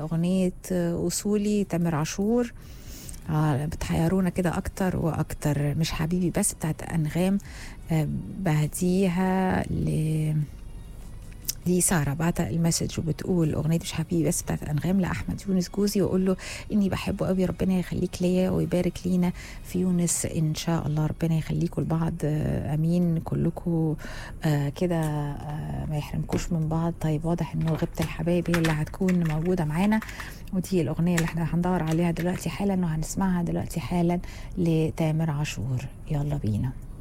اغنيه وصولي تامر عاشور آه بتحيرونا كده اكتر واكتر مش حبيبي بس بتاعت انغام آه بهديها ل دي سارة بعت المسج وبتقول أغنية مش حبيبي بس بتاعت أنغام لأحمد يونس جوزي وأقول له إني بحبه قوي ربنا يخليك ليا ويبارك لينا في يونس إن شاء الله ربنا يخليكم لبعض آه أمين كلكم آه كده آه ما يحرمكوش من بعض طيب واضح إنه غيبة الحبايب هي اللي هتكون موجودة معانا ودي الأغنية اللي احنا هندور عليها دلوقتي حالا وهنسمعها دلوقتي حالا لتامر عاشور يلا بينا